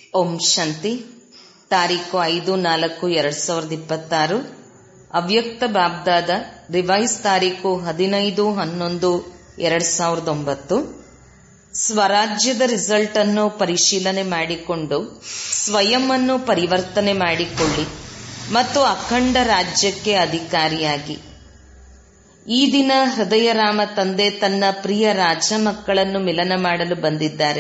ಓಂ ಶಾಂತಿ ತಾರೀಕು ಐದು ನಾಲ್ಕು ಎರಡ್ ಸಾವಿರದ ಇಪ್ಪತ್ತಾರು ಅವ್ಯಕ್ತ ಬಾಬ್ದಾದ ರಿವೈಸ್ ತಾರೀಕು ಹದಿನೈದು ಹನ್ನೊಂದು ಎರಡ್ ಸಾವಿರದ ಒಂಬತ್ತು ಸ್ವರಾಜ್ಯದ ರಿಸಲ್ಟ್ ಅನ್ನು ಪರಿಶೀಲನೆ ಮಾಡಿಕೊಂಡು ಸ್ವಯಂ ಅನ್ನು ಪರಿವರ್ತನೆ ಮಾಡಿಕೊಳ್ಳಿ ಮತ್ತು ಅಖಂಡ ರಾಜ್ಯಕ್ಕೆ ಅಧಿಕಾರಿಯಾಗಿ ಈ ದಿನ ಹೃದಯರಾಮ ತಂದೆ ತನ್ನ ಪ್ರಿಯ ರಾಜ ಮಕ್ಕಳನ್ನು ಮಿಲನ ಮಾಡಲು ಬಂದಿದ್ದಾರೆ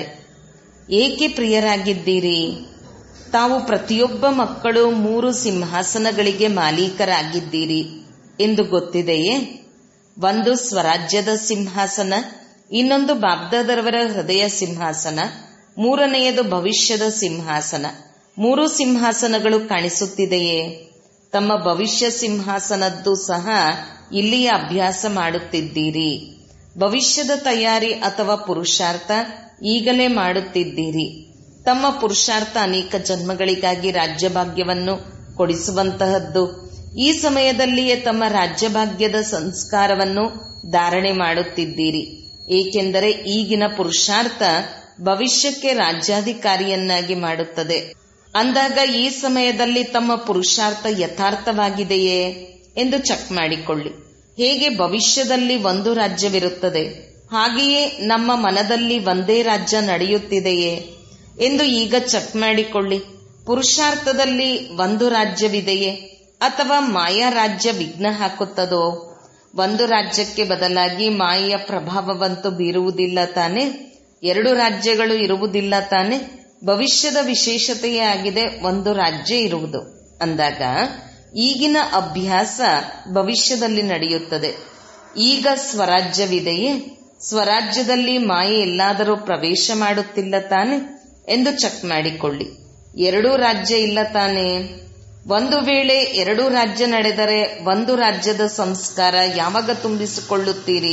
ಏಕೆ ಪ್ರಿಯರಾಗಿದ್ದೀರಿ ತಾವು ಪ್ರತಿಯೊಬ್ಬ ಮಕ್ಕಳು ಮೂರು ಸಿಂಹಾಸನಗಳಿಗೆ ಮಾಲೀಕರಾಗಿದ್ದೀರಿ ಎಂದು ಗೊತ್ತಿದೆಯೇ ಒಂದು ಸ್ವರಾಜ್ಯದ ಸಿಂಹಾಸನ ಇನ್ನೊಂದು ಬಾಬ್ದಾದರವರ ಹೃದಯ ಸಿಂಹಾಸನ ಮೂರನೆಯದು ಭವಿಷ್ಯದ ಸಿಂಹಾಸನ ಮೂರು ಸಿಂಹಾಸನಗಳು ಕಾಣಿಸುತ್ತಿದೆಯೇ ತಮ್ಮ ಭವಿಷ್ಯ ಸಿಂಹಾಸನದ್ದು ಸಹ ಇಲ್ಲಿಯೇ ಅಭ್ಯಾಸ ಮಾಡುತ್ತಿದ್ದೀರಿ ಭವಿಷ್ಯದ ತಯಾರಿ ಅಥವಾ ಪುರುಷಾರ್ಥ ಈಗಲೇ ಮಾಡುತ್ತಿದ್ದೀರಿ ತಮ್ಮ ಪುರುಷಾರ್ಥ ಅನೇಕ ಜನ್ಮಗಳಿಗಾಗಿ ರಾಜ್ಯಭಾಗ್ಯವನ್ನು ಕೊಡಿಸುವಂತಹದ್ದು ಈ ಸಮಯದಲ್ಲಿಯೇ ತಮ್ಮ ರಾಜ್ಯಭಾಗ್ಯದ ಸಂಸ್ಕಾರವನ್ನು ಧಾರಣೆ ಮಾಡುತ್ತಿದ್ದೀರಿ ಏಕೆಂದರೆ ಈಗಿನ ಪುರುಷಾರ್ಥ ಭವಿಷ್ಯಕ್ಕೆ ರಾಜ್ಯಾಧಿಕಾರಿಯನ್ನಾಗಿ ಮಾಡುತ್ತದೆ ಅಂದಾಗ ಈ ಸಮಯದಲ್ಲಿ ತಮ್ಮ ಪುರುಷಾರ್ಥ ಯಥಾರ್ಥವಾಗಿದೆಯೇ ಎಂದು ಚೆಕ್ ಮಾಡಿಕೊಳ್ಳಿ ಹೇಗೆ ಭವಿಷ್ಯದಲ್ಲಿ ಒಂದು ರಾಜ್ಯವಿರುತ್ತದೆ ಹಾಗೆಯೇ ನಮ್ಮ ಮನದಲ್ಲಿ ಒಂದೇ ರಾಜ್ಯ ನಡೆಯುತ್ತಿದೆಯೇ ಎಂದು ಈಗ ಚೆಕ್ ಮಾಡಿಕೊಳ್ಳಿ ಪುರುಷಾರ್ಥದಲ್ಲಿ ಒಂದು ರಾಜ್ಯವಿದೆಯೇ ಅಥವಾ ಮಾಯಾ ರಾಜ್ಯ ವಿಘ್ನ ಹಾಕುತ್ತದೋ ಒಂದು ರಾಜ್ಯಕ್ಕೆ ಬದಲಾಗಿ ಮಾಯೆಯ ಪ್ರಭಾವವಂತೂ ಬೀರುವುದಿಲ್ಲ ತಾನೆ ಎರಡು ರಾಜ್ಯಗಳು ಇರುವುದಿಲ್ಲ ತಾನೆ ಭವಿಷ್ಯದ ವಿಶೇಷತೆಯೇ ಆಗಿದೆ ಒಂದು ರಾಜ್ಯ ಇರುವುದು ಅಂದಾಗ ಈಗಿನ ಅಭ್ಯಾಸ ಭವಿಷ್ಯದಲ್ಲಿ ನಡೆಯುತ್ತದೆ ಈಗ ಸ್ವರಾಜ್ಯವಿದೆಯೇ ಸ್ವರಾಜ್ಯದಲ್ಲಿ ಮಾಯೆ ಎಲ್ಲಾದರೂ ಪ್ರವೇಶ ಮಾಡುತ್ತಿಲ್ಲ ತಾನೆ ಎಂದು ಚೆಕ್ ಮಾಡಿಕೊಳ್ಳಿ ಎರಡೂ ರಾಜ್ಯ ಇಲ್ಲ ತಾನೆ ಒಂದು ವೇಳೆ ಎರಡೂ ರಾಜ್ಯ ನಡೆದರೆ ಒಂದು ರಾಜ್ಯದ ಸಂಸ್ಕಾರ ಯಾವಾಗ ತುಂಬಿಸಿಕೊಳ್ಳುತ್ತೀರಿ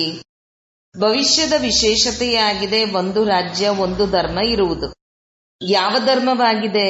ಭವಿಷ್ಯದ ವಿಶೇಷತೆಯೇ ಆಗಿದೆ ಒಂದು ರಾಜ್ಯ ಒಂದು ಧರ್ಮ ಇರುವುದು ಯಾವ ಧರ್ಮವಾಗಿದೆ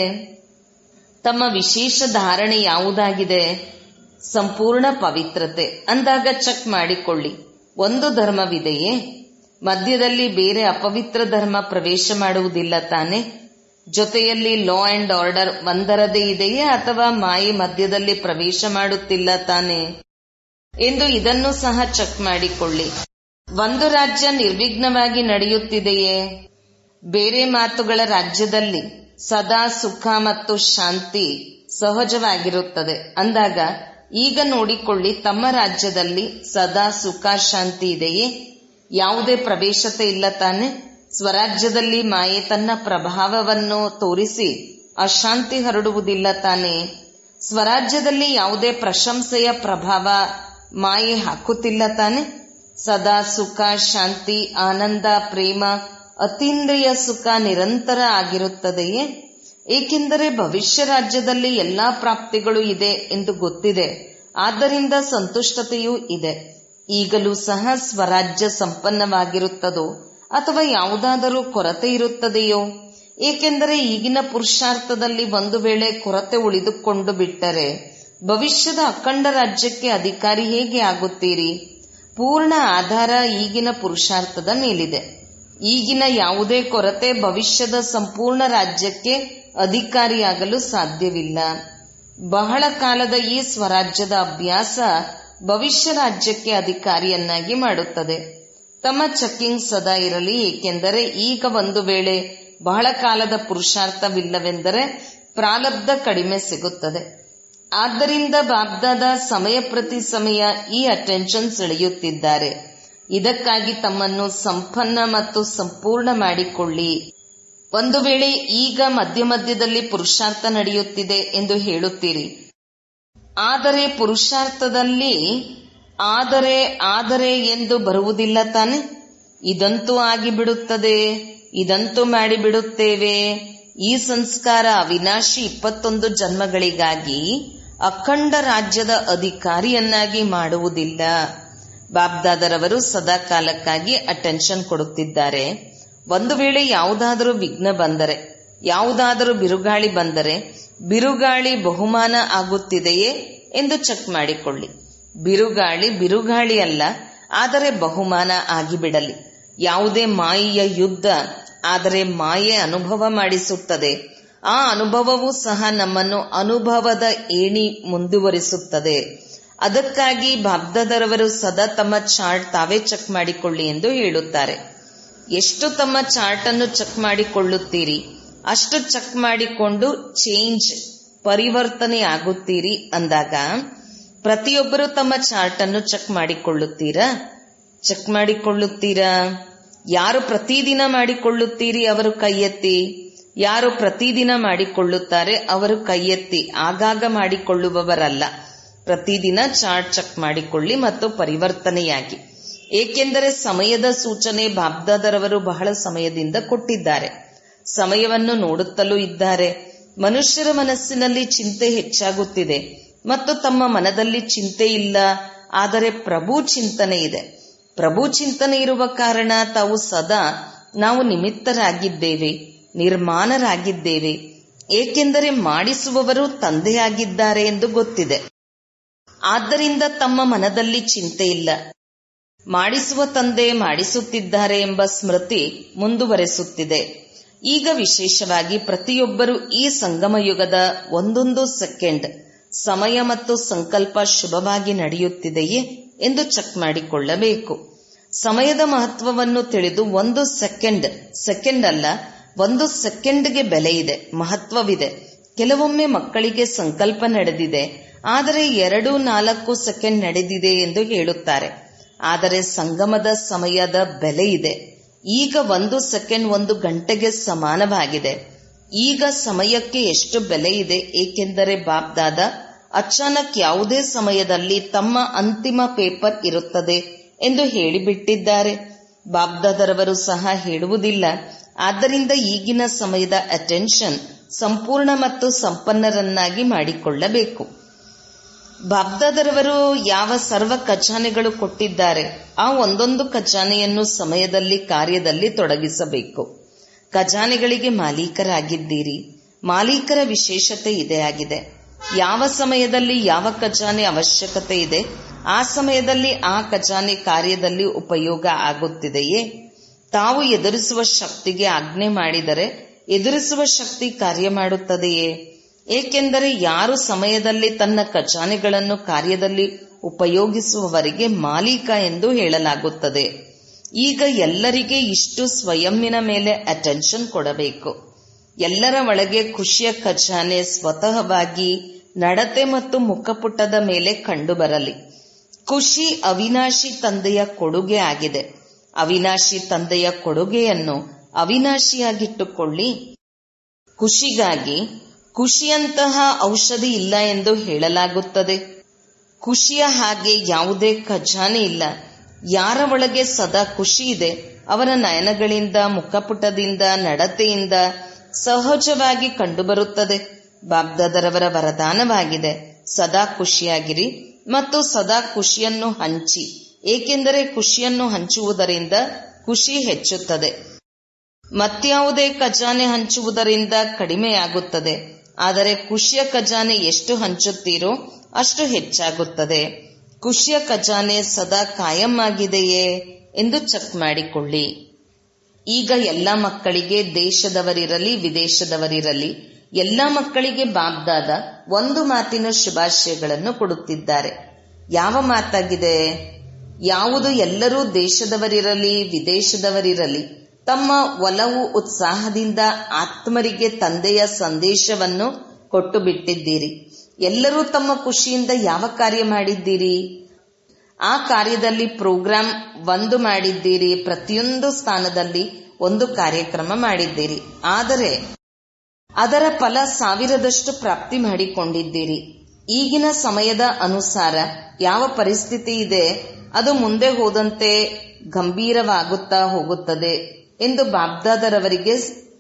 ತಮ್ಮ ವಿಶೇಷ ಧಾರಣೆ ಯಾವುದಾಗಿದೆ ಸಂಪೂರ್ಣ ಪವಿತ್ರತೆ ಅಂದಾಗ ಚೆಕ್ ಮಾಡಿಕೊಳ್ಳಿ ಒಂದು ಧರ್ಮವಿದೆಯೇ ಮಧ್ಯದಲ್ಲಿ ಬೇರೆ ಅಪವಿತ್ರ ಧರ್ಮ ಪ್ರವೇಶ ಮಾಡುವುದಿಲ್ಲ ತಾನೆ ಜೊತೆಯಲ್ಲಿ ಲಾ ಅಂಡ್ ಆರ್ಡರ್ ಒಂದರದೇ ಇದೆಯೇ ಅಥವಾ ಮಾಯೆ ಮಧ್ಯದಲ್ಲಿ ಪ್ರವೇಶ ಮಾಡುತ್ತಿಲ್ಲ ತಾನೆ ಎಂದು ಇದನ್ನು ಸಹ ಚೆಕ್ ಮಾಡಿಕೊಳ್ಳಿ ಒಂದು ರಾಜ್ಯ ನಿರ್ವಿಘ್ನವಾಗಿ ನಡೆಯುತ್ತಿದೆಯೇ ಬೇರೆ ಮಾತುಗಳ ರಾಜ್ಯದಲ್ಲಿ ಸದಾ ಸುಖ ಮತ್ತು ಶಾಂತಿ ಸಹಜವಾಗಿರುತ್ತದೆ ಅಂದಾಗ ಈಗ ನೋಡಿಕೊಳ್ಳಿ ತಮ್ಮ ರಾಜ್ಯದಲ್ಲಿ ಸದಾ ಸುಖ ಶಾಂತಿ ಇದೆಯೇ ಯಾವುದೇ ಪ್ರವೇಶತೆ ಇಲ್ಲ ತಾನೆ ಸ್ವರಾಜ್ಯದಲ್ಲಿ ಮಾಯೆ ತನ್ನ ಪ್ರಭಾವವನ್ನು ತೋರಿಸಿ ಅಶಾಂತಿ ಹರಡುವುದಿಲ್ಲ ತಾನೆ ಸ್ವರಾಜ್ಯದಲ್ಲಿ ಯಾವುದೇ ಪ್ರಶಂಸೆಯ ಪ್ರಭಾವ ಮಾಯೆ ಹಾಕುತ್ತಿಲ್ಲ ತಾನೆ ಸದಾ ಸುಖ ಶಾಂತಿ ಆನಂದ ಪ್ರೇಮ ಅತೀಂದ್ರಿಯ ಸುಖ ನಿರಂತರ ಆಗಿರುತ್ತದೆಯೇ ಏಕೆಂದರೆ ಭವಿಷ್ಯ ರಾಜ್ಯದಲ್ಲಿ ಎಲ್ಲಾ ಪ್ರಾಪ್ತಿಗಳು ಇದೆ ಎಂದು ಗೊತ್ತಿದೆ ಆದ್ದರಿಂದ ಸಂತುಷ್ಟತೆಯೂ ಇದೆ ಈಗಲೂ ಸಹ ಸ್ವರಾಜ್ಯ ಸಂಪನ್ನವಾಗಿರುತ್ತದೋ ಅಥವಾ ಯಾವುದಾದರೂ ಕೊರತೆ ಇರುತ್ತದೆಯೋ ಏಕೆಂದರೆ ಈಗಿನ ಪುರುಷಾರ್ಥದಲ್ಲಿ ಒಂದು ವೇಳೆ ಕೊರತೆ ಉಳಿದುಕೊಂಡು ಬಿಟ್ಟರೆ ಭವಿಷ್ಯದ ಅಖಂಡ ರಾಜ್ಯಕ್ಕೆ ಅಧಿಕಾರಿ ಹೇಗೆ ಆಗುತ್ತೀರಿ ಪೂರ್ಣ ಆಧಾರ ಈಗಿನ ಪುರುಷಾರ್ಥದ ಮೇಲಿದೆ ಈಗಿನ ಯಾವುದೇ ಕೊರತೆ ಭವಿಷ್ಯದ ಸಂಪೂರ್ಣ ರಾಜ್ಯಕ್ಕೆ ಅಧಿಕಾರಿಯಾಗಲು ಸಾಧ್ಯವಿಲ್ಲ ಬಹಳ ಕಾಲದ ಈ ಸ್ವರಾಜ್ಯದ ಅಭ್ಯಾಸ ಭವಿಷ್ಯ ರಾಜ್ಯಕ್ಕೆ ಅಧಿಕಾರಿಯನ್ನಾಗಿ ಮಾಡುತ್ತದೆ ತಮ್ಮ ಚೆಕ್ಕಿಂಗ್ ಸದಾ ಇರಲಿ ಏಕೆಂದರೆ ಈಗ ಒಂದು ವೇಳೆ ಬಹಳ ಕಾಲದ ಪುರುಷಾರ್ಥವಿಲ್ಲವೆಂದರೆ ಪ್ರಾರಬ್ಧ ಕಡಿಮೆ ಸಿಗುತ್ತದೆ ಆದ್ದರಿಂದ ಬಾಬ್ದಾದ ಸಮಯ ಪ್ರತಿ ಸಮಯ ಈ ಅಟೆನ್ಷನ್ ಸೆಳೆಯುತ್ತಿದ್ದಾರೆ ಇದಕ್ಕಾಗಿ ತಮ್ಮನ್ನು ಸಂಪನ್ನ ಮತ್ತು ಸಂಪೂರ್ಣ ಮಾಡಿಕೊಳ್ಳಿ ಒಂದು ವೇಳೆ ಈಗ ಮಧ್ಯ ಮಧ್ಯದಲ್ಲಿ ಪುರುಷಾರ್ಥ ನಡೆಯುತ್ತಿದೆ ಎಂದು ಹೇಳುತ್ತೀರಿ ಆದರೆ ಪುರುಷಾರ್ಥದಲ್ಲಿ ಆದರೆ ಆದರೆ ಎಂದು ಬರುವುದಿಲ್ಲ ತಾನೆ ಇದಂತೂ ಆಗಿಬಿಡುತ್ತದೆ ಇದಂತೂ ಮಾಡಿಬಿಡುತ್ತೇವೆ ಈ ಸಂಸ್ಕಾರ ಅವಿನಾಶಿ ಇಪ್ಪತ್ತೊಂದು ಜನ್ಮಗಳಿಗಾಗಿ ಅಖಂಡ ರಾಜ್ಯದ ಅಧಿಕಾರಿಯನ್ನಾಗಿ ಮಾಡುವುದಿಲ್ಲ ಬಾಬ್ದಾದರವರು ಸದಾ ಕಾಲಕ್ಕಾಗಿ ಅಟೆನ್ಷನ್ ಕೊಡುತ್ತಿದ್ದಾರೆ ಒಂದು ವೇಳೆ ಯಾವುದಾದರೂ ವಿಘ್ನ ಬಂದರೆ ಯಾವುದಾದರೂ ಬಿರುಗಾಳಿ ಬಂದರೆ ಬಿರುಗಾಳಿ ಬಹುಮಾನ ಆಗುತ್ತಿದೆಯೇ ಎಂದು ಚೆಕ್ ಮಾಡಿಕೊಳ್ಳಿ ಬಿರುಗಾಳಿ ಬಿರುಗಾಳಿ ಅಲ್ಲ ಆದರೆ ಬಹುಮಾನ ಆಗಿಬಿಡಲಿ ಯಾವುದೇ ಮಾಯೆಯ ಯುದ್ಧ ಆದರೆ ಮಾಯೆ ಅನುಭವ ಮಾಡಿಸುತ್ತದೆ ಆ ಅನುಭವವೂ ಸಹ ನಮ್ಮನ್ನು ಅನುಭವದ ಏಣಿ ಮುಂದುವರಿಸುತ್ತದೆ ಅದಕ್ಕಾಗಿ ಬಾಬ್ದಾದರವರು ಸದಾ ತಮ್ಮ ಚಾರ್ಟ್ ತಾವೇ ಚೆಕ್ ಮಾಡಿಕೊಳ್ಳಿ ಎಂದು ಹೇಳುತ್ತಾರೆ ಎಷ್ಟು ತಮ್ಮ ಚಾರ್ಟ್ ಅನ್ನು ಚೆಕ್ ಮಾಡಿಕೊಳ್ಳುತ್ತೀರಿ ಅಷ್ಟು ಚೆಕ್ ಮಾಡಿಕೊಂಡು ಚೇಂಜ್ ಪರಿವರ್ತನೆ ಆಗುತ್ತೀರಿ ಅಂದಾಗ ಪ್ರತಿಯೊಬ್ಬರು ತಮ್ಮ ಚಾರ್ಟ್ ಅನ್ನು ಚೆಕ್ ಮಾಡಿಕೊಳ್ಳುತ್ತೀರಾ ಚೆಕ್ ಮಾಡಿಕೊಳ್ಳುತ್ತೀರಾ ಯಾರು ಪ್ರತಿದಿನ ಮಾಡಿಕೊಳ್ಳುತ್ತೀರಿ ಅವರು ಕೈ ಎತ್ತಿ ಯಾರು ಪ್ರತಿದಿನ ಮಾಡಿಕೊಳ್ಳುತ್ತಾರೆ ಅವರು ಕೈ ಎತ್ತಿ ಆಗಾಗ ಮಾಡಿಕೊಳ್ಳುವವರಲ್ಲ ಪ್ರತಿದಿನ ಚಾರ್ಟ್ ಚೆಕ್ ಮಾಡಿಕೊಳ್ಳಿ ಮತ್ತು ಪರಿವರ್ತನೆಯಾಗಿ ಏಕೆಂದರೆ ಸಮಯದ ಸೂಚನೆ ಬಾಬ್ದಾದರವರು ಬಹಳ ಸಮಯದಿಂದ ಕೊಟ್ಟಿದ್ದಾರೆ ಸಮಯವನ್ನು ನೋಡುತ್ತಲೂ ಇದ್ದಾರೆ ಮನುಷ್ಯರ ಮನಸ್ಸಿನಲ್ಲಿ ಚಿಂತೆ ಹೆಚ್ಚಾಗುತ್ತಿದೆ ಮತ್ತು ತಮ್ಮ ಮನದಲ್ಲಿ ಚಿಂತೆ ಇಲ್ಲ ಆದರೆ ಪ್ರಭು ಚಿಂತನೆ ಇದೆ ಪ್ರಭು ಚಿಂತನೆ ಇರುವ ಕಾರಣ ತಾವು ಸದಾ ನಾವು ನಿಮಿತ್ತರಾಗಿದ್ದೇವೆ ನಿರ್ಮಾಣರಾಗಿದ್ದೇವೆ ಏಕೆಂದರೆ ಮಾಡಿಸುವವರು ತಂದೆಯಾಗಿದ್ದಾರೆ ಎಂದು ಗೊತ್ತಿದೆ ಆದ್ದರಿಂದ ತಮ್ಮ ಮನದಲ್ಲಿ ಚಿಂತೆ ಇಲ್ಲ ಮಾಡಿಸುವ ತಂದೆ ಮಾಡಿಸುತ್ತಿದ್ದಾರೆ ಎಂಬ ಸ್ಮೃತಿ ಮುಂದುವರೆಸುತ್ತಿದೆ ಈಗ ವಿಶೇಷವಾಗಿ ಪ್ರತಿಯೊಬ್ಬರು ಈ ಸಂಗಮ ಯುಗದ ಒಂದೊಂದು ಸೆಕೆಂಡ್ ಸಮಯ ಮತ್ತು ಸಂಕಲ್ಪ ಶುಭವಾಗಿ ನಡೆಯುತ್ತಿದೆಯೇ ಎಂದು ಚೆಕ್ ಮಾಡಿಕೊಳ್ಳಬೇಕು ಸಮಯದ ಮಹತ್ವವನ್ನು ತಿಳಿದು ಒಂದು ಸೆಕೆಂಡ್ ಸೆಕೆಂಡ್ ಅಲ್ಲ ಒಂದು ಸೆಕೆಂಡ್ಗೆ ಬೆಲೆ ಇದೆ ಮಹತ್ವವಿದೆ ಕೆಲವೊಮ್ಮೆ ಮಕ್ಕಳಿಗೆ ಸಂಕಲ್ಪ ನಡೆದಿದೆ ಆದರೆ ಎರಡು ನಾಲ್ಕು ಸೆಕೆಂಡ್ ನಡೆದಿದೆ ಎಂದು ಹೇಳುತ್ತಾರೆ ಆದರೆ ಸಂಗಮದ ಸಮಯದ ಬೆಲೆ ಇದೆ ಈಗ ಒಂದು ಸೆಕೆಂಡ್ ಒಂದು ಗಂಟೆಗೆ ಸಮಾನವಾಗಿದೆ ಈಗ ಸಮಯಕ್ಕೆ ಎಷ್ಟು ಬೆಲೆ ಇದೆ ಏಕೆಂದರೆ ಬಾಬ್ದಾದ ಅಚಾನಕ್ ಯಾವುದೇ ಸಮಯದಲ್ಲಿ ತಮ್ಮ ಅಂತಿಮ ಪೇಪರ್ ಇರುತ್ತದೆ ಎಂದು ಹೇಳಿಬಿಟ್ಟಿದ್ದಾರೆ ಬಾಬ್ದಾದರವರು ಸಹ ಹೇಳುವುದಿಲ್ಲ ಆದ್ದರಿಂದ ಈಗಿನ ಸಮಯದ ಅಟೆನ್ಷನ್ ಸಂಪೂರ್ಣ ಮತ್ತು ಸಂಪನ್ನರನ್ನಾಗಿ ಮಾಡಿಕೊಳ್ಳಬೇಕು ಬಾಬ್ದಾದರವರು ಯಾವ ಸರ್ವ ಖಜಾನೆಗಳು ಕೊಟ್ಟಿದ್ದಾರೆ ಆ ಒಂದೊಂದು ಖಜಾನೆಯನ್ನು ಸಮಯದಲ್ಲಿ ಕಾರ್ಯದಲ್ಲಿ ತೊಡಗಿಸಬೇಕು ಖಜಾನೆಗಳಿಗೆ ಮಾಲೀಕರಾಗಿದ್ದೀರಿ ಮಾಲೀಕರ ವಿಶೇಷತೆ ಇದೇ ಆಗಿದೆ ಯಾವ ಸಮಯದಲ್ಲಿ ಯಾವ ಖಜಾನೆ ಅವಶ್ಯಕತೆ ಇದೆ ಆ ಸಮಯದಲ್ಲಿ ಆ ಖಜಾನೆ ಕಾರ್ಯದಲ್ಲಿ ಉಪಯೋಗ ಆಗುತ್ತಿದೆಯೇ ತಾವು ಎದುರಿಸುವ ಶಕ್ತಿಗೆ ಆಜ್ಞೆ ಮಾಡಿದರೆ ಎದುರಿಸುವ ಶಕ್ತಿ ಕಾರ್ಯ ಮಾಡುತ್ತದೆಯೇ ಏಕೆಂದರೆ ಯಾರು ಸಮಯದಲ್ಲಿ ತನ್ನ ಖಜಾನೆಗಳನ್ನು ಕಾರ್ಯದಲ್ಲಿ ಉಪಯೋಗಿಸುವವರಿಗೆ ಮಾಲೀಕ ಎಂದು ಹೇಳಲಾಗುತ್ತದೆ ಈಗ ಎಲ್ಲರಿಗೆ ಇಷ್ಟು ಸ್ವಯಂನ ಮೇಲೆ ಅಟೆನ್ಷನ್ ಕೊಡಬೇಕು ಎಲ್ಲರ ಒಳಗೆ ಖುಷಿಯ ಖಜಾನೆ ಸ್ವತಃವಾಗಿ ನಡತೆ ಮತ್ತು ಮುಖಪುಟದ ಮೇಲೆ ಕಂಡುಬರಲಿ ಖುಷಿ ಅವಿನಾಶಿ ತಂದೆಯ ಕೊಡುಗೆ ಆಗಿದೆ ಅವಿನಾಶಿ ತಂದೆಯ ಕೊಡುಗೆಯನ್ನು ಅವಿನಾಶಿಯಾಗಿಟ್ಟುಕೊಳ್ಳಿ ಖುಷಿಗಾಗಿ ಖುಷಿಯಂತಹ ಔಷಧಿ ಇಲ್ಲ ಎಂದು ಹೇಳಲಾಗುತ್ತದೆ ಖುಷಿಯ ಹಾಗೆ ಯಾವುದೇ ಖಜಾನೆ ಇಲ್ಲ ಯಾರ ಒಳಗೆ ಸದಾ ಖುಷಿ ಇದೆ ಅವರ ನಯನಗಳಿಂದ ಮುಖಪುಟದಿಂದ ನಡತೆಯಿಂದ ಸಹಜವಾಗಿ ಕಂಡುಬರುತ್ತದೆ ಬಾಬ್ದಾದರವರ ವರದಾನವಾಗಿದೆ ಸದಾ ಖುಷಿಯಾಗಿರಿ ಮತ್ತು ಸದಾ ಖುಷಿಯನ್ನು ಹಂಚಿ ಏಕೆಂದರೆ ಖುಷಿಯನ್ನು ಹಂಚುವುದರಿಂದ ಖುಷಿ ಹೆಚ್ಚುತ್ತದೆ ಮತ್ಯಾವುದೇ ಖಜಾನೆ ಹಂಚುವುದರಿಂದ ಕಡಿಮೆಯಾಗುತ್ತದೆ ಆದರೆ ಖುಷಿಯ ಖಜಾನೆ ಎಷ್ಟು ಹಂಚುತ್ತೀರೋ ಅಷ್ಟು ಹೆಚ್ಚಾಗುತ್ತದೆ ಖುಷಿಯ ಖಜಾನೆ ಸದಾ ಕಾಯಂ ಆಗಿದೆಯೇ ಎಂದು ಚೆಕ್ ಮಾಡಿಕೊಳ್ಳಿ ಈಗ ಎಲ್ಲ ಮಕ್ಕಳಿಗೆ ದೇಶದವರಿರಲಿ ವಿದೇಶದವರಿರಲಿ ಎಲ್ಲ ಮಕ್ಕಳಿಗೆ ಬಾಬ್ದಾದ ಒಂದು ಮಾತಿನ ಶುಭಾಶಯಗಳನ್ನು ಕೊಡುತ್ತಿದ್ದಾರೆ ಯಾವ ಮಾತಾಗಿದೆ ಯಾವುದು ಎಲ್ಲರೂ ದೇಶದವರಿರಲಿ ವಿದೇಶದವರಿರಲಿ ತಮ್ಮ ಒಲವು ಉತ್ಸಾಹದಿಂದ ಆತ್ಮರಿಗೆ ತಂದೆಯ ಸಂದೇಶವನ್ನು ಕೊಟ್ಟು ಬಿಟ್ಟಿದ್ದೀರಿ ಎಲ್ಲರೂ ತಮ್ಮ ಖುಷಿಯಿಂದ ಯಾವ ಕಾರ್ಯ ಮಾಡಿದ್ದೀರಿ ಆ ಕಾರ್ಯದಲ್ಲಿ ಪ್ರೋಗ್ರಾಂ ಒಂದು ಮಾಡಿದ್ದೀರಿ ಪ್ರತಿಯೊಂದು ಸ್ಥಾನದಲ್ಲಿ ಒಂದು ಕಾರ್ಯಕ್ರಮ ಮಾಡಿದ್ದೀರಿ ಆದರೆ ಅದರ ಫಲ ಸಾವಿರದಷ್ಟು ಪ್ರಾಪ್ತಿ ಮಾಡಿಕೊಂಡಿದ್ದೀರಿ ಈಗಿನ ಸಮಯದ ಅನುಸಾರ ಯಾವ ಪರಿಸ್ಥಿತಿ ಇದೆ ಅದು ಮುಂದೆ ಹೋದಂತೆ ಗಂಭೀರವಾಗುತ್ತಾ ಹೋಗುತ್ತದೆ ಎಂದು ಬಾಬ್ದಾದರವರಿಗೆ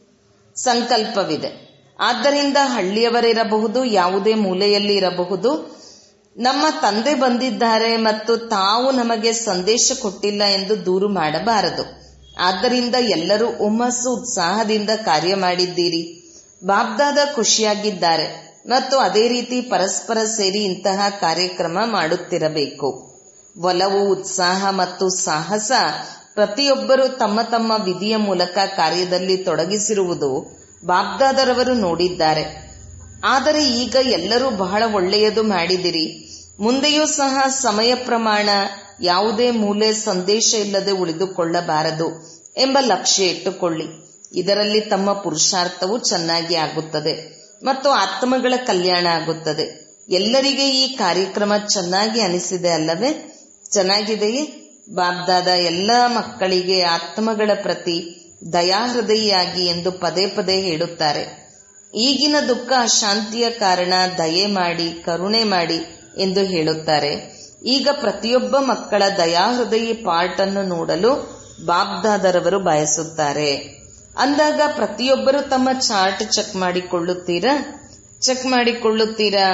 ಸಂಕಲ್ಪವಿದೆ ಆದ್ದರಿಂದ ಹಳ್ಳಿಯವರಿರಬಹುದು ಯಾವುದೇ ಮೂಲೆಯಲ್ಲಿ ಇರಬಹುದು ನಮ್ಮ ತಂದೆ ಬಂದಿದ್ದಾರೆ ಮತ್ತು ತಾವು ನಮಗೆ ಸಂದೇಶ ಕೊಟ್ಟಿಲ್ಲ ಎಂದು ದೂರು ಮಾಡಬಾರದು ಆದ್ದರಿಂದ ಎಲ್ಲರೂ ಹುಮ್ಮಸ್ಸು ಉತ್ಸಾಹದಿಂದ ಕಾರ್ಯ ಮಾಡಿದ್ದೀರಿ ಬಾಬ್ದಾದ ಖುಷಿಯಾಗಿದ್ದಾರೆ ಮತ್ತು ಅದೇ ರೀತಿ ಪರಸ್ಪರ ಸೇರಿ ಇಂತಹ ಕಾರ್ಯಕ್ರಮ ಮಾಡುತ್ತಿರಬೇಕು ಒಲವು ಉತ್ಸಾಹ ಮತ್ತು ಸಾಹಸ ಪ್ರತಿಯೊಬ್ಬರು ತಮ್ಮ ತಮ್ಮ ವಿಧಿಯ ಮೂಲಕ ಕಾರ್ಯದಲ್ಲಿ ತೊಡಗಿಸಿರುವುದು ಬಾಬ್ದಾದರವರು ನೋಡಿದ್ದಾರೆ ಆದರೆ ಈಗ ಎಲ್ಲರೂ ಬಹಳ ಒಳ್ಳೆಯದು ಮಾಡಿದಿರಿ ಮುಂದೆಯೂ ಸಹ ಸಮಯ ಪ್ರಮಾಣ ಯಾವುದೇ ಮೂಲೆ ಸಂದೇಶ ಇಲ್ಲದೆ ಉಳಿದುಕೊಳ್ಳಬಾರದು ಎಂಬ ಲಕ್ಷ್ಯ ಇಟ್ಟುಕೊಳ್ಳಿ ಇದರಲ್ಲಿ ತಮ್ಮ ಪುರುಷಾರ್ಥವು ಚೆನ್ನಾಗಿ ಆಗುತ್ತದೆ ಮತ್ತು ಆತ್ಮಗಳ ಕಲ್ಯಾಣ ಆಗುತ್ತದೆ ಎಲ್ಲರಿಗೆ ಈ ಕಾರ್ಯಕ್ರಮ ಚೆನ್ನಾಗಿ ಅನಿಸಿದೆ ಅಲ್ಲವೇ ಚೆನ್ನಾಗಿದೆಯೇ ಬಾಬ್ದಾದ ಎಲ್ಲ ಮಕ್ಕಳಿಗೆ ಆತ್ಮಗಳ ಪ್ರತಿ ದಯಾಹೃದಯಿಯಾಗಿ ಎಂದು ಪದೇ ಪದೇ ಹೇಳುತ್ತಾರೆ ಈಗಿನ ದುಃಖ ಅಶಾಂತಿಯ ಕಾರಣ ದಯೆ ಮಾಡಿ ಕರುಣೆ ಮಾಡಿ ಎಂದು ಹೇಳುತ್ತಾರೆ ಈಗ ಪ್ರತಿಯೊಬ್ಬ ಮಕ್ಕಳ ದಯಾಹೃದಯಿ ಪಾರ್ಟ್ ಅನ್ನು ನೋಡಲು ಬಾಬ್ದಾದರವರು ಬಯಸುತ್ತಾರೆ ಅಂದಾಗ ಪ್ರತಿಯೊಬ್ಬರು ತಮ್ಮ ಚಾರ್ಟ್ ಚೆಕ್ ಮಾಡಿಕೊಳ್ಳುತ್ತೀರಾ ಚೆಕ್ ಮಾಡಿಕೊಳ್ಳುತ್ತೀರಾ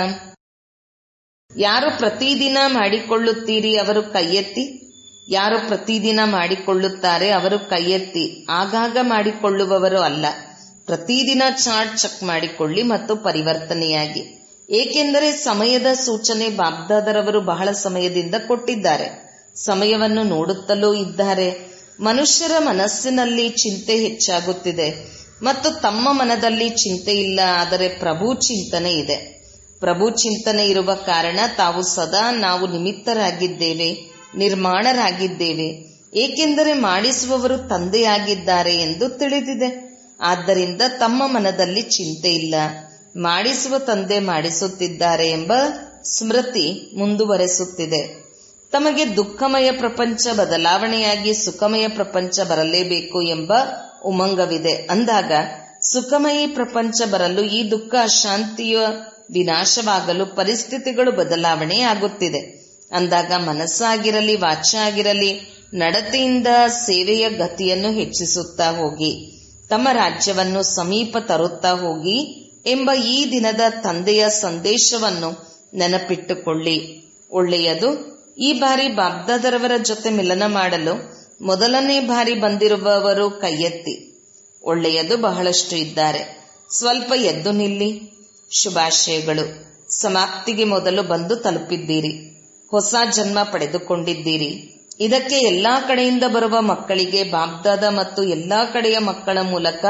ಯಾರು ಪ್ರತಿದಿನ ಮಾಡಿಕೊಳ್ಳುತ್ತೀರಿ ಅವರು ಕೈಯೆತ್ತಿ ಯಾರು ಪ್ರತಿದಿನ ಮಾಡಿಕೊಳ್ಳುತ್ತಾರೆ ಅವರು ಕೈಯೆತ್ತಿ ಆಗಾಗ ಮಾಡಿಕೊಳ್ಳುವವರು ಅಲ್ಲ ಪ್ರತಿದಿನ ಚಾರ್ಟ್ ಚೆಕ್ ಮಾಡಿಕೊಳ್ಳಿ ಮತ್ತು ಪರಿವರ್ತನೆಯಾಗಿ ಏಕೆಂದರೆ ಸಮಯದ ಸೂಚನೆ ಬಾಬ್ದಾದರವರು ಬಹಳ ಸಮಯದಿಂದ ಕೊಟ್ಟಿದ್ದಾರೆ ಸಮಯವನ್ನು ನೋಡುತ್ತಲೂ ಇದ್ದಾರೆ ಮನುಷ್ಯರ ಮನಸ್ಸಿನಲ್ಲಿ ಚಿಂತೆ ಹೆಚ್ಚಾಗುತ್ತಿದೆ ಮತ್ತು ತಮ್ಮ ಮನದಲ್ಲಿ ಚಿಂತೆ ಇಲ್ಲ ಆದರೆ ಪ್ರಭು ಚಿಂತನೆ ಇದೆ ಪ್ರಭು ಚಿಂತನೆ ಇರುವ ಕಾರಣ ತಾವು ಸದಾ ನಾವು ನಿಮಿತ್ತರಾಗಿದ್ದೇವೆ ನಿರ್ಮಾಣರಾಗಿದ್ದೇವೆ ಏಕೆಂದರೆ ಮಾಡಿಸುವವರು ತಂದೆಯಾಗಿದ್ದಾರೆ ಎಂದು ತಿಳಿದಿದೆ ಆದ್ದರಿಂದ ತಮ್ಮ ಮನದಲ್ಲಿ ಚಿಂತೆ ಇಲ್ಲ ಮಾಡಿಸುವ ತಂದೆ ಮಾಡಿಸುತ್ತಿದ್ದಾರೆ ಎಂಬ ಸ್ಮೃತಿ ಮುಂದುವರೆಸುತ್ತಿದೆ ತಮಗೆ ದುಃಖಮಯ ಪ್ರಪಂಚ ಬದಲಾವಣೆಯಾಗಿ ಸುಖಮಯ ಪ್ರಪಂಚ ಬರಲೇಬೇಕು ಎಂಬ ಉಮಂಗವಿದೆ ಅಂದಾಗ ಸುಖಮಯಿ ಪ್ರಪಂಚ ಬರಲು ಈ ದುಃಖ ಅಶಾಂತಿಯ ವಿನಾಶವಾಗಲು ಪರಿಸ್ಥಿತಿಗಳು ಬದಲಾವಣೆಯಾಗುತ್ತಿದೆ ಅಂದಾಗ ಮನಸ್ಸಾಗಿರಲಿ ವಾಚ ಆಗಿರಲಿ ನಡತೆಯಿಂದ ಸೇವೆಯ ಗತಿಯನ್ನು ಹೆಚ್ಚಿಸುತ್ತಾ ಹೋಗಿ ತಮ್ಮ ರಾಜ್ಯವನ್ನು ಸಮೀಪ ತರುತ್ತಾ ಹೋಗಿ ಎಂಬ ಈ ದಿನದ ತಂದೆಯ ಸಂದೇಶವನ್ನು ನೆನಪಿಟ್ಟುಕೊಳ್ಳಿ ಒಳ್ಳೆಯದು ಈ ಬಾರಿ ಬಾಬ್ದಾದರವರ ಜೊತೆ ಮಿಲನ ಮಾಡಲು ಮೊದಲನೇ ಬಾರಿ ಬಂದಿರುವವರು ಕೈಯೆತ್ತಿ ಒಳ್ಳೆಯದು ಬಹಳಷ್ಟು ಇದ್ದಾರೆ ಸ್ವಲ್ಪ ಎದ್ದು ನಿಲ್ಲಿ ಶುಭಾಶಯಗಳು ಸಮಾಪ್ತಿಗೆ ಮೊದಲು ಬಂದು ತಲುಪಿದ್ದೀರಿ ಹೊಸ ಜನ್ಮ ಪಡೆದುಕೊಂಡಿದ್ದೀರಿ ಇದಕ್ಕೆ ಎಲ್ಲಾ ಕಡೆಯಿಂದ ಬರುವ ಮಕ್ಕಳಿಗೆ ಬಾಬ್ದಾದ ಮತ್ತು ಎಲ್ಲಾ ಕಡೆಯ ಮಕ್ಕಳ ಮೂಲಕ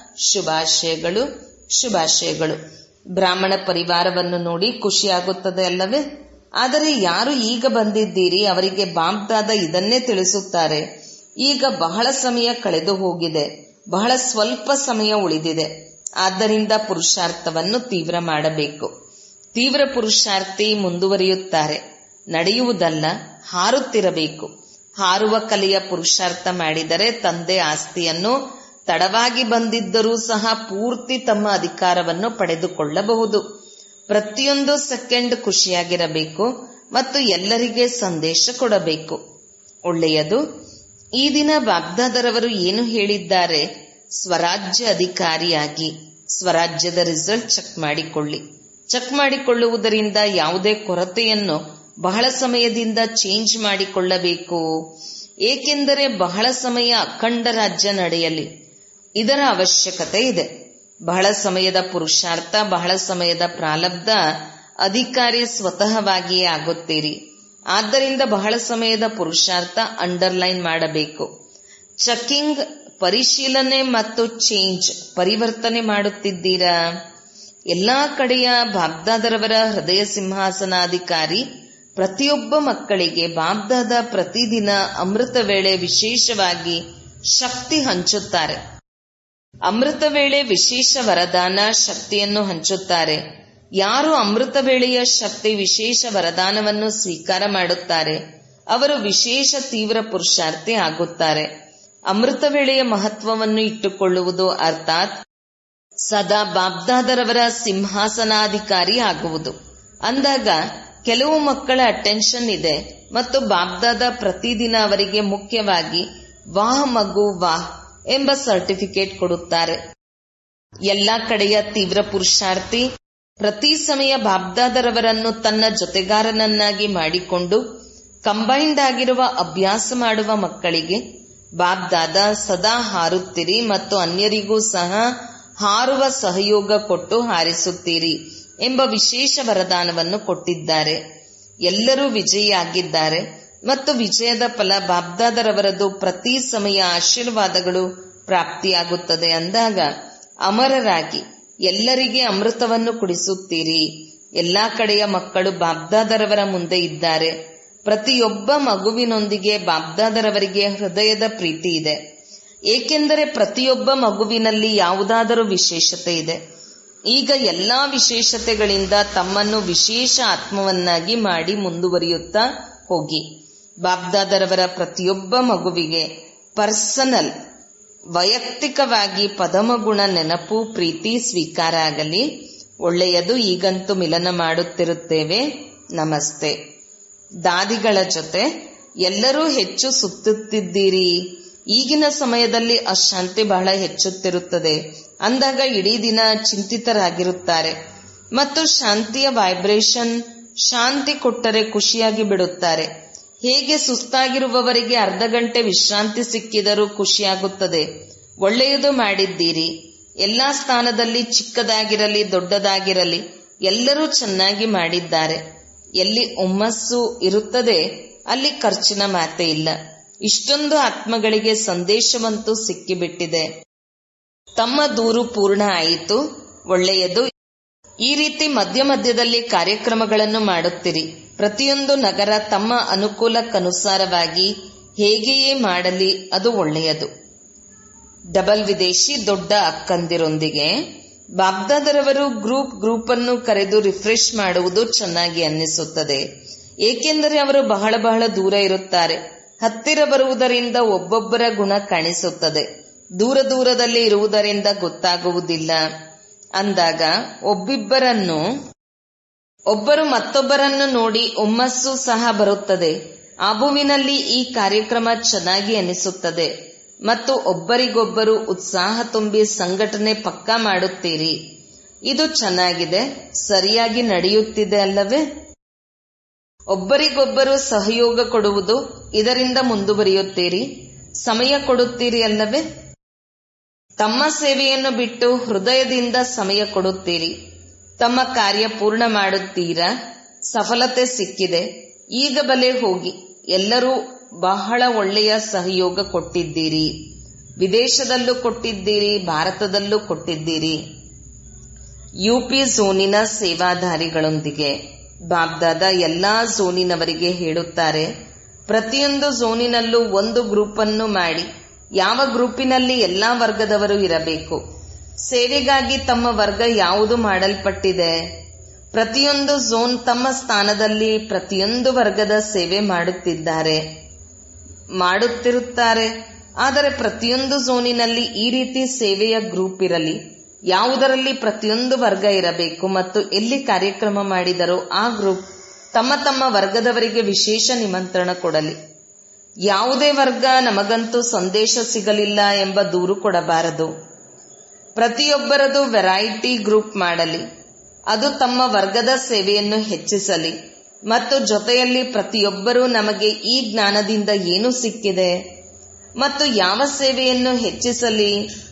ಶುಭಾಶಯಗಳು ಶುಭಾಶಯಗಳು ಬ್ರಾಹ್ಮಣ ಪರಿವಾರವನ್ನು ನೋಡಿ ಖುಷಿಯಾಗುತ್ತದೆ ಅಲ್ಲವೇ ಆದರೆ ಯಾರು ಈಗ ಬಂದಿದ್ದೀರಿ ಅವರಿಗೆ ಬಾಬ್ದಾದ ಇದನ್ನೇ ತಿಳಿಸುತ್ತಾರೆ ಈಗ ಬಹಳ ಸಮಯ ಕಳೆದು ಹೋಗಿದೆ ಬಹಳ ಸ್ವಲ್ಪ ಸಮಯ ಉಳಿದಿದೆ ಆದ್ದರಿಂದ ಪುರುಷಾರ್ಥವನ್ನು ತೀವ್ರ ಮಾಡಬೇಕು ತೀವ್ರ ಪುರುಷಾರ್ಥಿ ಮುಂದುವರಿಯುತ್ತಾರೆ ನಡೆಯುವುದಲ್ಲ ಹಾರುತ್ತಿರಬೇಕು ಹಾರುವ ಕಲೆಯ ಪುರುಷಾರ್ಥ ಮಾಡಿದರೆ ತಂದೆ ಆಸ್ತಿಯನ್ನು ತಡವಾಗಿ ಬಂದಿದ್ದರೂ ಸಹ ಪೂರ್ತಿ ತಮ್ಮ ಅಧಿಕಾರವನ್ನು ಪಡೆದುಕೊಳ್ಳಬಹುದು ಪ್ರತಿಯೊಂದು ಸೆಕೆಂಡ್ ಖುಷಿಯಾಗಿರಬೇಕು ಮತ್ತು ಎಲ್ಲರಿಗೆ ಸಂದೇಶ ಕೊಡಬೇಕು ಒಳ್ಳೆಯದು ಈ ದಿನ ಬಾಗ್ದಾದರವರು ಏನು ಹೇಳಿದ್ದಾರೆ ಸ್ವರಾಜ್ಯ ಅಧಿಕಾರಿಯಾಗಿ ಸ್ವರಾಜ್ಯದ ರಿಸಲ್ಟ್ ಚೆಕ್ ಮಾಡಿಕೊಳ್ಳಿ ಚೆಕ್ ಮಾಡಿಕೊಳ್ಳುವುದರಿಂದ ಯಾವುದೇ ಕೊರತೆಯನ್ನು ಬಹಳ ಸಮಯದಿಂದ ಚೇಂಜ್ ಮಾಡಿಕೊಳ್ಳಬೇಕು ಏಕೆಂದರೆ ಬಹಳ ಸಮಯ ಅಖಂಡ ರಾಜ್ಯ ನಡೆಯಲಿ ಇದರ ಅವಶ್ಯಕತೆ ಇದೆ ಬಹಳ ಸಮಯದ ಪುರುಷಾರ್ಥ ಬಹಳ ಸಮಯದ ಪ್ರಾಲಬ್ಧ ಅಧಿಕಾರಿ ಸ್ವತಃವಾಗಿಯೇ ಆಗುತ್ತೀರಿ ಆದ್ದರಿಂದ ಬಹಳ ಸಮಯದ ಪುರುಷಾರ್ಥ ಅಂಡರ್ಲೈನ್ ಮಾಡಬೇಕು ಚೆಕಿಂಗ್ ಪರಿಶೀಲನೆ ಮತ್ತು ಚೇಂಜ್ ಪರಿವರ್ತನೆ ಮಾಡುತ್ತಿದ್ದೀರಾ ಎಲ್ಲಾ ಕಡೆಯ ಬಾಬ್ದಾದರವರ ಹೃದಯ ಸಿಂಹಾಸನಾಧಿಕಾರಿ ಪ್ರತಿಯೊಬ್ಬ ಮಕ್ಕಳಿಗೆ ಬಾಬ್ದಾದ ಪ್ರತಿದಿನ ಅಮೃತ ವೇಳೆ ವಿಶೇಷವಾಗಿ ಶಕ್ತಿ ಹಂಚುತ್ತಾರೆ ಅಮೃತ ವೇಳೆ ವಿಶೇಷ ವರದಾನ ಶಕ್ತಿಯನ್ನು ಹಂಚುತ್ತಾರೆ ಯಾರು ಅಮೃತ ವೇಳೆಯ ಶಕ್ತಿ ವಿಶೇಷ ವರದಾನವನ್ನು ಸ್ವೀಕಾರ ಮಾಡುತ್ತಾರೆ ಅವರು ವಿಶೇಷ ತೀವ್ರ ಪುರುಷಾರ್ಥಿ ಆಗುತ್ತಾರೆ ಅಮೃತ ವೇಳೆಯ ಮಹತ್ವವನ್ನು ಇಟ್ಟುಕೊಳ್ಳುವುದು ಅರ್ಥಾತ್ ಸದಾ ಬಾಬ್ದಾದರವರ ಸಿಂಹಾಸನಾಧಿಕಾರಿ ಆಗುವುದು ಅಂದಾಗ ಕೆಲವು ಮಕ್ಕಳ ಅಟೆನ್ಷನ್ ಇದೆ ಮತ್ತು ಬಾಬ್ದಾದ ಪ್ರತಿದಿನ ಅವರಿಗೆ ಮುಖ್ಯವಾಗಿ ವಾಹ್ ಮಗು ವಾಹ್ ಎಂಬ ಸರ್ಟಿಫಿಕೇಟ್ ಕೊಡುತ್ತಾರೆ ಎಲ್ಲ ಕಡೆಯ ತೀವ್ರ ಪುರುಷಾರ್ಥಿ ಪ್ರತಿ ಸಮಯ ಬಾಬ್ದಾದರವರನ್ನು ತನ್ನ ಜೊತೆಗಾರನನ್ನಾಗಿ ಮಾಡಿಕೊಂಡು ಕಂಬೈನ್ಡ್ ಆಗಿರುವ ಅಭ್ಯಾಸ ಮಾಡುವ ಮಕ್ಕಳಿಗೆ ಬಾಬ್ದಾದ ಸದಾ ಹಾರುತ್ತೀರಿ ಮತ್ತು ಅನ್ಯರಿಗೂ ಸಹ ಹಾರುವ ಸಹಯೋಗ ಕೊಟ್ಟು ಹಾರಿಸುತ್ತೀರಿ ಎಂಬ ವಿಶೇಷ ವರದಾನವನ್ನು ಕೊಟ್ಟಿದ್ದಾರೆ ಎಲ್ಲರೂ ವಿಜಯಿಯಾಗಿದ್ದಾರೆ ಮತ್ತು ವಿಜಯದ ಫಲ ಬಾಬ್ದಾದರವರದು ಪ್ರತಿ ಸಮಯ ಆಶೀರ್ವಾದಗಳು ಪ್ರಾಪ್ತಿಯಾಗುತ್ತದೆ ಅಂದಾಗ ಅಮರರಾಗಿ ಎಲ್ಲರಿಗೆ ಅಮೃತವನ್ನು ಕುಡಿಸುತ್ತೀರಿ ಎಲ್ಲಾ ಕಡೆಯ ಮಕ್ಕಳು ಬಾಬ್ದಾದರವರ ಮುಂದೆ ಇದ್ದಾರೆ ಪ್ರತಿಯೊಬ್ಬ ಮಗುವಿನೊಂದಿಗೆ ಬಾಬ್ದಾದರವರಿಗೆ ಹೃದಯದ ಪ್ರೀತಿ ಇದೆ ಏಕೆಂದರೆ ಪ್ರತಿಯೊಬ್ಬ ಮಗುವಿನಲ್ಲಿ ಯಾವುದಾದರೂ ವಿಶೇಷತೆ ಇದೆ ಈಗ ಎಲ್ಲಾ ವಿಶೇಷತೆಗಳಿಂದ ತಮ್ಮನ್ನು ವಿಶೇಷ ಆತ್ಮವನ್ನಾಗಿ ಮಾಡಿ ಮುಂದುವರಿಯುತ್ತಾ ಹೋಗಿ ಬಾಬ್ದಾದರವರ ಪ್ರತಿಯೊಬ್ಬ ಮಗುವಿಗೆ ಪರ್ಸನಲ್ ವೈಯಕ್ತಿಕವಾಗಿ ಪದಮಗುಣ ನೆನಪು ಪ್ರೀತಿ ಸ್ವೀಕಾರ ಆಗಲಿ ಒಳ್ಳೆಯದು ಈಗಂತೂ ಮಿಲನ ಮಾಡುತ್ತಿರುತ್ತೇವೆ ನಮಸ್ತೆ ದಾದಿಗಳ ಜೊತೆ ಎಲ್ಲರೂ ಹೆಚ್ಚು ಸುತ್ತುತ್ತಿದ್ದೀರಿ ಈಗಿನ ಸಮಯದಲ್ಲಿ ಅಶಾಂತಿ ಬಹಳ ಹೆಚ್ಚುತ್ತಿರುತ್ತದೆ ಅಂದಾಗ ಇಡೀ ದಿನ ಚಿಂತಿತರಾಗಿರುತ್ತಾರೆ ಮತ್ತು ಶಾಂತಿಯ ವೈಬ್ರೇಷನ್ ಶಾಂತಿ ಕೊಟ್ಟರೆ ಖುಷಿಯಾಗಿ ಬಿಡುತ್ತಾರೆ ಹೇಗೆ ಸುಸ್ತಾಗಿರುವವರಿಗೆ ಅರ್ಧ ಗಂಟೆ ವಿಶ್ರಾಂತಿ ಸಿಕ್ಕಿದರೂ ಖುಷಿಯಾಗುತ್ತದೆ ಒಳ್ಳೆಯದು ಮಾಡಿದ್ದೀರಿ ಎಲ್ಲಾ ಸ್ಥಾನದಲ್ಲಿ ಚಿಕ್ಕದಾಗಿರಲಿ ದೊಡ್ಡದಾಗಿರಲಿ ಎಲ್ಲರೂ ಚೆನ್ನಾಗಿ ಮಾಡಿದ್ದಾರೆ ಎಲ್ಲಿ ಹುಮ್ಮಸ್ಸು ಇರುತ್ತದೆ ಅಲ್ಲಿ ಖರ್ಚಿನ ಮಾತೆ ಇಲ್ಲ ಇಷ್ಟೊಂದು ಆತ್ಮಗಳಿಗೆ ಸಂದೇಶವಂತೂ ಸಿಕ್ಕಿಬಿಟ್ಟಿದೆ ತಮ್ಮ ದೂರು ಪೂರ್ಣ ಆಯಿತು ಒಳ್ಳೆಯದು ಈ ರೀತಿ ಮಧ್ಯ ಮಧ್ಯದಲ್ಲಿ ಕಾರ್ಯಕ್ರಮಗಳನ್ನು ಮಾಡುತ್ತಿರಿ ಪ್ರತಿಯೊಂದು ನಗರ ತಮ್ಮ ಅನುಕೂಲಕ್ಕನುಸಾರವಾಗಿ ಹೇಗೆಯೇ ಮಾಡಲಿ ಅದು ಒಳ್ಳೆಯದು ಡಬಲ್ ವಿದೇಶಿ ದೊಡ್ಡ ಅಕ್ಕಂದಿರೊಂದಿಗೆ ಬಾಬ್ದಾದರವರು ಗ್ರೂಪ್ ಗ್ರೂಪ್ ಅನ್ನು ಕರೆದು ರಿಫ್ರೆಶ್ ಮಾಡುವುದು ಚೆನ್ನಾಗಿ ಅನ್ನಿಸುತ್ತದೆ ಏಕೆಂದರೆ ಅವರು ಬಹಳ ಬಹಳ ದೂರ ಇರುತ್ತಾರೆ ಹತ್ತಿರ ಬರುವುದರಿಂದ ಒಬ್ಬೊಬ್ಬರ ಗುಣ ಕಾಣಿಸುತ್ತದೆ ದೂರ ದೂರದಲ್ಲಿ ಇರುವುದರಿಂದ ಗೊತ್ತಾಗುವುದಿಲ್ಲ ಅಂದಾಗ ಒಬ್ಬಿಬ್ಬರನ್ನು ಒಬ್ಬರು ಮತ್ತೊಬ್ಬರನ್ನು ನೋಡಿ ಹುಮ್ಮಸ್ಸು ಸಹ ಬರುತ್ತದೆ ಆಬುವಿನಲ್ಲಿ ಈ ಕಾರ್ಯಕ್ರಮ ಚೆನ್ನಾಗಿ ಅನಿಸುತ್ತದೆ ಮತ್ತು ಒಬ್ಬರಿಗೊಬ್ಬರು ಉತ್ಸಾಹ ತುಂಬಿ ಸಂಘಟನೆ ಪಕ್ಕಾ ಮಾಡುತ್ತೀರಿ ಇದು ಚೆನ್ನಾಗಿದೆ ಸರಿಯಾಗಿ ನಡೆಯುತ್ತಿದೆ ಅಲ್ಲವೇ ಒಬ್ಬರಿಗೊಬ್ಬರು ಸಹಯೋಗ ಕೊಡುವುದು ಇದರಿಂದ ಮುಂದುವರಿಯುತ್ತೀರಿ ಸಮಯ ಕೊಡುತ್ತೀರಿ ಅಲ್ಲವೇ ತಮ್ಮ ಸೇವೆಯನ್ನು ಬಿಟ್ಟು ಹೃದಯದಿಂದ ಸಮಯ ಕೊಡುತ್ತೀರಿ ತಮ್ಮ ಕಾರ್ಯ ಪೂರ್ಣ ಮಾಡುತ್ತೀರಾ ಸಫಲತೆ ಸಿಕ್ಕಿದೆ ಈಗ ಬಲೆ ಹೋಗಿ ಎಲ್ಲರೂ ಬಹಳ ಒಳ್ಳೆಯ ಸಹಯೋಗ ಕೊಟ್ಟಿದ್ದೀರಿ ವಿದೇಶದಲ್ಲೂ ಕೊಟ್ಟಿದ್ದೀರಿ ಭಾರತದಲ್ಲೂ ಕೊಟ್ಟಿದ್ದೀರಿ ಯುಪಿ ಝೋನಿನ ಸೇವಾಧಾರಿಗಳೊಂದಿಗೆ ಬಾಬ್ದಾದ ಎಲ್ಲಾ ಝೋನಿನವರಿಗೆ ಹೇಳುತ್ತಾರೆ ಪ್ರತಿಯೊಂದು ಝೋನಿನಲ್ಲೂ ಒಂದು ಗ್ರೂಪ್ ಅನ್ನು ಮಾಡಿ ಯಾವ ಗ್ರೂಪಿನಲ್ಲಿ ಎಲ್ಲಾ ವರ್ಗದವರು ಇರಬೇಕು ಸೇವೆಗಾಗಿ ತಮ್ಮ ವರ್ಗ ಯಾವುದು ಮಾಡಲ್ಪಟ್ಟಿದೆ ಪ್ರತಿಯೊಂದು ಝೋನ್ ತಮ್ಮ ಸ್ಥಾನದಲ್ಲಿ ಪ್ರತಿಯೊಂದು ವರ್ಗದ ಸೇವೆ ಮಾಡುತ್ತಿದ್ದಾರೆ ಮಾಡುತ್ತಿರುತ್ತಾರೆ ಆದರೆ ಪ್ರತಿಯೊಂದು ಝೋನಿನಲ್ಲಿ ಈ ರೀತಿ ಸೇವೆಯ ಗ್ರೂಪ್ ಇರಲಿ ಯಾವುದರಲ್ಲಿ ಪ್ರತಿಯೊಂದು ವರ್ಗ ಇರಬೇಕು ಮತ್ತು ಎಲ್ಲಿ ಕಾರ್ಯಕ್ರಮ ಮಾಡಿದರೋ ಆ ಗ್ರೂಪ್ ತಮ್ಮ ತಮ್ಮ ವರ್ಗದವರಿಗೆ ವಿಶೇಷ ನಿಮಂತ್ರಣ ಕೊಡಲಿ ಯಾವುದೇ ವರ್ಗ ನಮಗಂತೂ ಸಂದೇಶ ಸಿಗಲಿಲ್ಲ ಎಂಬ ದೂರು ಕೊಡಬಾರದು ಪ್ರತಿಯೊಬ್ಬರದು ವೆರೈಟಿ ಗ್ರೂಪ್ ಮಾಡಲಿ ಅದು ತಮ್ಮ ವರ್ಗದ ಸೇವೆಯನ್ನು ಹೆಚ್ಚಿಸಲಿ ಮತ್ತು ಜೊತೆಯಲ್ಲಿ ಪ್ರತಿಯೊಬ್ಬರೂ ನಮಗೆ ಈ ಜ್ಞಾನದಿಂದ ಏನು ಸಿಕ್ಕಿದೆ ಮತ್ತು ಯಾವ ಸೇವೆಯನ್ನು ಹೆಚ್ಚಿಸಲಿ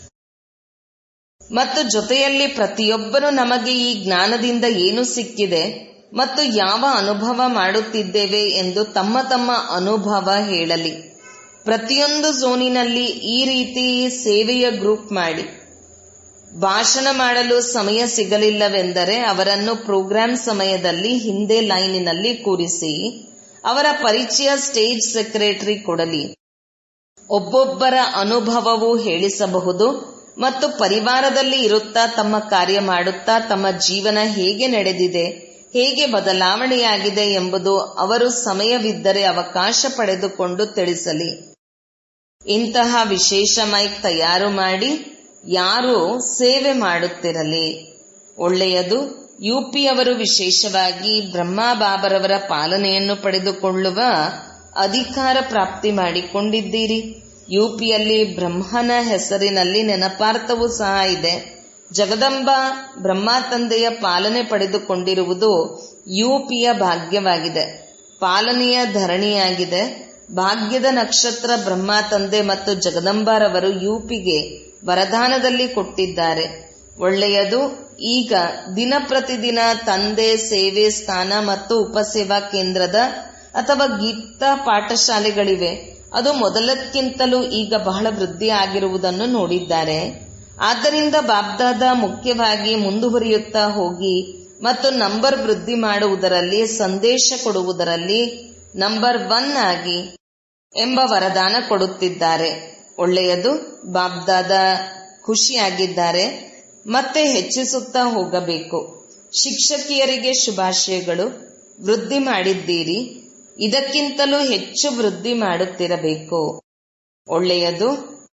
ಮತ್ತು ಜೊತೆಯಲ್ಲಿ ಪ್ರತಿಯೊಬ್ಬರು ನಮಗೆ ಈ ಜ್ಞಾನದಿಂದ ಏನು ಸಿಕ್ಕಿದೆ ಮತ್ತು ಯಾವ ಅನುಭವ ಮಾಡುತ್ತಿದ್ದೇವೆ ಎಂದು ತಮ್ಮ ತಮ್ಮ ಅನುಭವ ಹೇಳಲಿ ಪ್ರತಿಯೊಂದು ಝೋನಿನಲ್ಲಿ ಈ ರೀತಿ ಸೇವೆಯ ಗ್ರೂಪ್ ಮಾಡಿ ಭಾಷಣ ಮಾಡಲು ಸಮಯ ಸಿಗಲಿಲ್ಲವೆಂದರೆ ಅವರನ್ನು ಪ್ರೋಗ್ರಾಂ ಸಮಯದಲ್ಲಿ ಹಿಂದೆ ಲೈನಿನಲ್ಲಿ ಕೂರಿಸಿ ಅವರ ಪರಿಚಯ ಸ್ಟೇಜ್ ಸೆಕ್ರೆಟರಿ ಕೊಡಲಿ ಒಬ್ಬೊಬ್ಬರ ಅನುಭವವು ಹೇಳಿಸಬಹುದು ಮತ್ತು ಪರಿವಾರದಲ್ಲಿ ಇರುತ್ತಾ ತಮ್ಮ ಕಾರ್ಯ ಮಾಡುತ್ತಾ ತಮ್ಮ ಜೀವನ ಹೇಗೆ ನಡೆದಿದೆ ಹೇಗೆ ಬದಲಾವಣೆಯಾಗಿದೆ ಎಂಬುದು ಅವರು ಸಮಯವಿದ್ದರೆ ಅವಕಾಶ ಪಡೆದುಕೊಂಡು ತಿಳಿಸಲಿ ಇಂತಹ ವಿಶೇಷ ಮೈಕ್ ತಯಾರು ಮಾಡಿ ಯಾರು ಸೇವೆ ಮಾಡುತ್ತಿರಲಿ ಒಳ್ಳೆಯದು ಯುಪಿಯವರು ವಿಶೇಷವಾಗಿ ಬ್ರಹ್ಮ ಬಾಬರವರ ಪಾಲನೆಯನ್ನು ಪಡೆದುಕೊಳ್ಳುವ ಅಧಿಕಾರ ಪ್ರಾಪ್ತಿ ಮಾಡಿಕೊಂಡಿದ್ದೀರಿ ಯುಪಿಯಲ್ಲಿ ಬ್ರಹ್ಮನ ಹೆಸರಿನಲ್ಲಿ ನೆನಪಾರ್ಥವೂ ಸಹ ಇದೆ ಜಗದಂಬ ಬ್ರಹ್ಮ ತಂದೆಯ ಪಾಲನೆ ಪಡೆದುಕೊಂಡಿರುವುದು ಯುಪಿಯ ಭಾಗ್ಯವಾಗಿದೆ ಪಾಲನೆಯ ಧರಣಿಯಾಗಿದೆ ಭಾಗ್ಯದ ನಕ್ಷತ್ರ ಬ್ರಹ್ಮ ತಂದೆ ಮತ್ತು ಜಗದಂಬರವರು ಯುಪಿಗೆ ವರದಾನದಲ್ಲಿ ಕೊಟ್ಟಿದ್ದಾರೆ ಒಳ್ಳೆಯದು ಈಗ ದಿನ ಪ್ರತಿದಿನ ತಂದೆ ಸೇವೆ ಸ್ಥಾನ ಮತ್ತು ಉಪಸೇವಾ ಕೇಂದ್ರದ ಅಥವಾ ಗೀತಾ ಪಾಠಶಾಲೆಗಳಿವೆ ಅದು ಮೊದಲಕ್ಕಿಂತಲೂ ಈಗ ಬಹಳ ವೃದ್ಧಿ ಆಗಿರುವುದನ್ನು ನೋಡಿದ್ದಾರೆ ಆದ್ದರಿಂದ ಬಾಬ್ದಾದ ಮುಖ್ಯವಾಗಿ ಮುಂದುವರಿಯುತ್ತಾ ಹೋಗಿ ಮತ್ತು ನಂಬರ್ ವೃದ್ಧಿ ಮಾಡುವುದರಲ್ಲಿ ಸಂದೇಶ ಕೊಡುವುದರಲ್ಲಿ ನಂಬರ್ ಒನ್ ಆಗಿ ಎಂಬ ವರದಾನ ಕೊಡುತ್ತಿದ್ದಾರೆ ಒಳ್ಳೆಯದು ಬಾಬ್ದಾದ ಖುಷಿಯಾಗಿದ್ದಾರೆ ಮತ್ತೆ ಹೆಚ್ಚಿಸುತ್ತಾ ಹೋಗಬೇಕು ಶಿಕ್ಷಕಿಯರಿಗೆ ಶುಭಾಶಯಗಳು ವೃದ್ಧಿ ಮಾಡಿದ್ದೀರಿ ಇದಕ್ಕಿಂತಲೂ ಹೆಚ್ಚು ವೃದ್ಧಿ ಮಾಡುತ್ತಿರಬೇಕು ಒಳ್ಳೆಯದು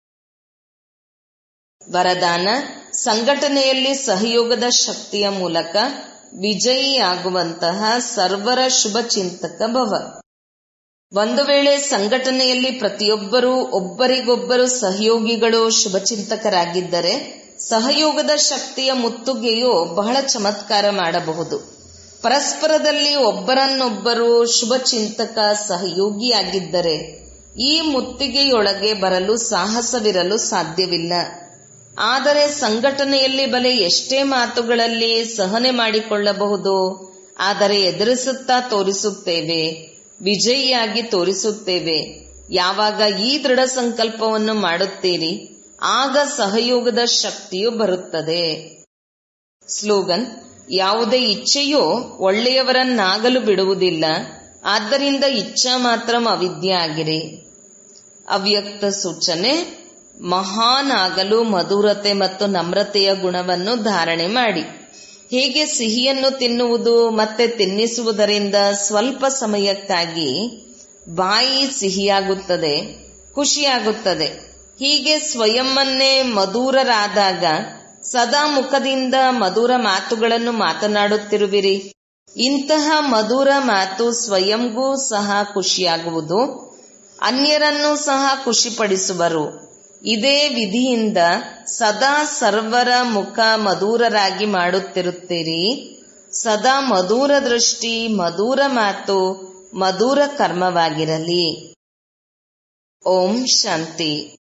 ವರದಾನ ಸಂಘಟನೆಯಲ್ಲಿ ಸಹಯೋಗದ ಶಕ್ತಿಯ ಮೂಲಕ ವಿಜಯಿಯಾಗುವಂತಹ ಸರ್ವರ ಶುಭ ಚಿಂತಕ ಭವ ಒಂದು ವೇಳೆ ಸಂಘಟನೆಯಲ್ಲಿ ಪ್ರತಿಯೊಬ್ಬರೂ ಒಬ್ಬರಿಗೊಬ್ಬರು ಸಹಯೋಗಿಗಳು ಶುಭಚಿಂತಕರಾಗಿದ್ದರೆ ಸಹಯೋಗದ ಶಕ್ತಿಯ ಮುತ್ತುಗೆಯು ಬಹಳ ಚಮತ್ಕಾರ ಮಾಡಬಹುದು ಪರಸ್ಪರದಲ್ಲಿ ಒಬ್ಬರನ್ನೊಬ್ಬರು ಶುಭಚಿಂತಕ ಸಹಯೋಗಿಯಾಗಿದ್ದರೆ ಈ ಮುತ್ತಿಗೆಯೊಳಗೆ ಬರಲು ಸಾಹಸವಿರಲು ಸಾಧ್ಯವಿಲ್ಲ ಆದರೆ ಸಂಘಟನೆಯಲ್ಲಿ ಬಲೆ ಎಷ್ಟೇ ಮಾತುಗಳಲ್ಲಿ ಸಹನೆ ಮಾಡಿಕೊಳ್ಳಬಹುದು ಆದರೆ ಎದುರಿಸುತ್ತಾ ತೋರಿಸುತ್ತೇವೆ ವಿಜಯಿಯಾಗಿ ತೋರಿಸುತ್ತೇವೆ ಯಾವಾಗ ಈ ದೃಢ ಸಂಕಲ್ಪವನ್ನು ಮಾಡುತ್ತೀರಿ ಆಗ ಸಹಯೋಗದ ಶಕ್ತಿಯು ಬರುತ್ತದೆ ಸ್ಲೋಗನ್ ಯಾವುದೇ ಇಚ್ಛೆಯೂ ಒಳ್ಳೆಯವರನ್ನಾಗಲು ಬಿಡುವುದಿಲ್ಲ ಆದ್ದರಿಂದ ಇಚ್ಛಾ ಮಾತ್ರ ಅವಿದ್ಯೆ ಆಗಿರಿ ಅವ್ಯಕ್ತ ಸೂಚನೆ ಮಹಾನ್ ಆಗಲು ಮಧುರತೆ ಮತ್ತು ನಮ್ರತೆಯ ಗುಣವನ್ನು ಧಾರಣೆ ಮಾಡಿ ಹೇಗೆ ಸಿಹಿಯನ್ನು ತಿನ್ನುವುದು ಮತ್ತೆ ತಿನ್ನಿಸುವುದರಿಂದ ಸ್ವಲ್ಪ ಸಮಯಕ್ಕಾಗಿ ಬಾಯಿ ಸಿಹಿಯಾಗುತ್ತದೆ ಖುಷಿಯಾಗುತ್ತದೆ ಹೀಗೆ ಸ್ವಯಂವನ್ನೇ ಮಧುರರಾದಾಗ ಸದಾ ಮುಖದಿಂದ ಮಧುರ ಮಾತುಗಳನ್ನು ಮಾತನಾಡುತ್ತಿರುವಿರಿ ಇಂತಹ ಮಧುರ ಮಾತು ಸ್ವಯಂಗೂ ಸಹ ಖುಷಿಯಾಗುವುದು ಅನ್ಯರನ್ನೂ ಸಹ ಖುಷಿಪಡಿಸುವರು ಇದೇ ವಿಧಿಯಿಂದ ಸದಾ ಸರ್ವರ ಮುಖ ಮಧುರರಾಗಿ ಮಾಡುತ್ತಿರುತ್ತೀರಿ ಸದಾ ಮಧುರ ದೃಷ್ಟಿ ಮಧುರ ಮಾತು ಮಧುರ ಕರ್ಮವಾಗಿರಲಿ ಓಂ ಶಾಂತಿ